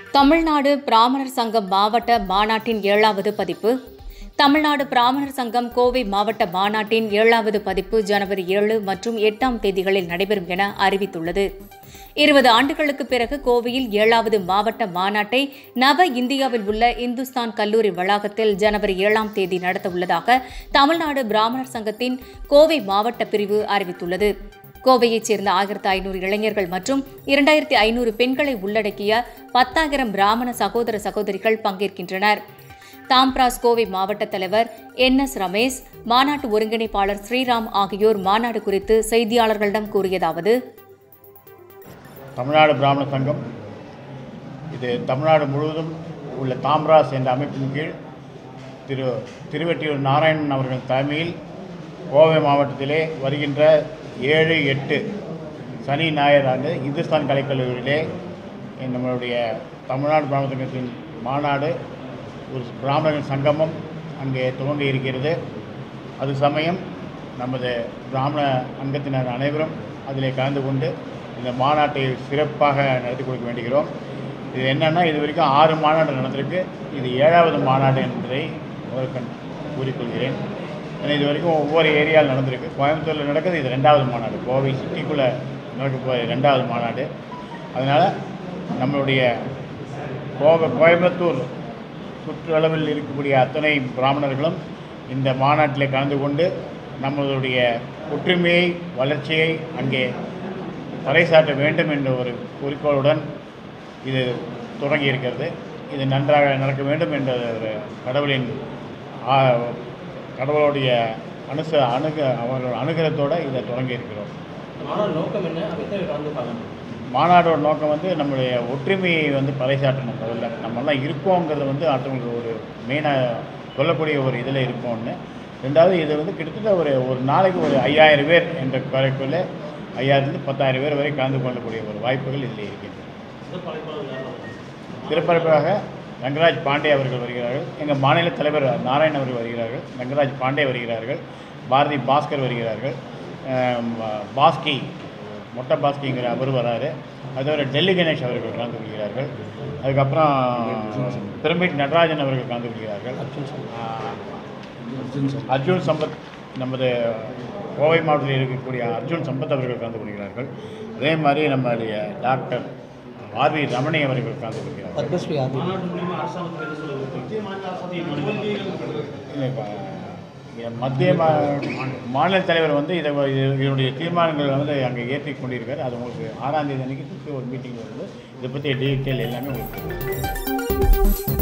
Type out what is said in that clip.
தமிழ்நாடு பிராமணர் சங்கம் மாவட்ட மாநாட்டின் ஏழாவது பதிப்பு தமிழ்நாடு பிராமணர் சங்கம் கோவை மாவட்ட மாநாட்டின் ஏழாவது பதிப்பு ஜனவரி ஏழு மற்றும் எட்டாம் தேதிகளில் நடைபெறும் என அறிவித்துள்ளது இருபது ஆண்டுகளுக்கு பிறகு கோவையில் ஏழாவது மாவட்ட மாநாட்டை நவ இந்தியாவில் உள்ள இந்துஸ்தான் கல்லூரி வளாகத்தில் ஜனவரி ஏழாம் தேதி நடத்தவுள்ளதாக தமிழ்நாடு பிராமணர் சங்கத்தின் கோவை மாவட்ட பிரிவு அறிவித்துள்ளது கோவையைச் சேர்ந்த ஆயிரத்து ஐநூறு இளைஞர்கள் மற்றும் இரண்டாயிரத்தி ஐநூறு பெண்களை உள்ளடக்கிய பத்தாயிரம் பிராமண சகோதர சகோதரிகள் பங்கேற்கின்றனர் தாம்ராஸ் கோவை மாவட்ட தலைவர் என் எஸ் ரமேஷ் மாநாட்டு ஒருங்கிணைப்பாளர் ஸ்ரீராம் ஆகியோர் மாநாடு குறித்து செய்தியாளர்களிடம் கூறியதாவது தமிழ்நாடு பிராமண சங்கம் இது தமிழ்நாடு முழுவதும் உள்ள தாம்ராஸ் என்ற அமைப்பின் கீழ் திரு திருவெட்டியூர் நாராயணன் அவர்கள் தலைமையில் கோவை மாவட்டத்திலே வருகின்ற ஏழு எட்டு சனி ஞாயிறு ஆண்டு இந்துஸ்தான் கலைக்கல்லூரியிலே நம்மளுடைய தமிழ்நாடு பிராமண சங்கத்தின் மாநாடு ஒரு பிராமணர்கள் சங்கமம் அங்கே துவங்க இருக்கிறது அது சமயம் நமது பிராமண அங்கத்தினர் அனைவரும் அதிலே கலந்து கொண்டு இந்த மாநாட்டை சிறப்பாக நடத்தி கொடுக்க வேண்டுகிறோம் இது என்னென்னா இது வரைக்கும் ஆறு மாநாடு நடந்திருக்கு இது ஏழாவது மாநாடு என்பதை முதற்கண் கூறிக்கொள்கிறேன் ஏன்னா இது வரைக்கும் ஒவ்வொரு ஏரியாவில் நடந்திருக்கு கோயம்புத்தூரில் நடக்குது இது ரெண்டாவது மாநாடு கோவை சிட்டிக்குள்ளே நடக்க போகிற ரெண்டாவது மாநாடு அதனால் நம்மளுடைய கோவை கோயம்புத்தூர் சுற்றளவில் இருக்கக்கூடிய அத்தனை பிராமணர்களும் இந்த மாநாட்டில் கலந்து கொண்டு நம்மளுடைய ஒற்றுமையை வளர்ச்சியை அங்கே பறைசாற்ற வேண்டும் என்ற ஒரு குறிக்கோளுடன் இது தொடங்கி இருக்கிறது இது நன்றாக நடக்க வேண்டும் என்ற ஒரு கடவுளின் ஆ, கடவுளுடைய அனுச அணுக அவர்களோட அனுகிரகத்தோடு இதை தொடங்கி இருக்கிறோம் மாநாடு நோக்கம் என்ன அது எத்தனை பேர் கலந்துப்பாங்க மாநாடோட நோக்கம் வந்து நம்மளுடைய ஒற்றுமையை வந்து பறைசாற்றணும் முதல்ல நம்மெல்லாம் இருக்கோங்கிறது வந்து அடுத்தவங்களுக்கு ஒரு மெயினாக சொல்லக்கூடிய ஒரு இதில் இருக்கோம்னு ரெண்டாவது இது வந்து கிட்டத்தட்ட ஒரு ஒரு நாளைக்கு ஒரு ஐயாயிரம் பேர் என்ற குறைக்குள்ள ஐயாயிரத்துலேருந்து பத்தாயிரம் பேர் வரை கலந்து கொள்ளக்கூடிய ஒரு வாய்ப்புகள் இதில் இருக்கின்றன சிறப்பரப்பாக ரங்கராஜ் பாண்டே அவர்கள் வருகிறார்கள் எங்கள் மாநில தலைவர் நாராயண் அவர்கள் வருகிறார்கள் ரங்கராஜ் பாண்டே வருகிறார்கள் பாரதி பாஸ்கர் வருகிறார்கள் ஆம், பாஸ்கி மொட்டை பாஸ்கிங்கிற அவர் வராரு அது தவிர டெல்லி கணேஷ் அவர்கள் கலந்து கொள்கிறார்கள் அதுக்கப்புறம் பிரமிட் நடராஜன் அவர்கள் கலந்து கொள்கிறார்கள் ஆ, அர்ஜுன் சம்பத் நமது கோவை மாவட்டத்தில் இருக்கக்கூடிய அர்ஜுன் சம்பத் அவர்கள் கலந்து கொள்கிறார்கள் அதே மாதிரி நம்மளுடைய டாக்டர் ஆர்வி ரமணி அவர்கள் கலந்து கொள்கிறார்கள் பத்மஸ்ரீ ஆதி மாநாட்டு மூலியமா அரசாங்கத்துக்கு என்ன சொல்ல இல்லை, இப்ப, இங்க மத்திய மா- மாநில தலைவர் வந்து இதை இது- இதனுடைய தீர்மானங்கள் வந்து அங்கே ஏற்றி கொண்டிருக்காரு அது உங்களுக்கு ஆறாம் தேதி அன்னைக்கு திருப்பி ஒரு மீட்டிங் வருது இதை பற்றிய டீட்டெயில் எல்லாமே உங்களுக்கு தெரியும்.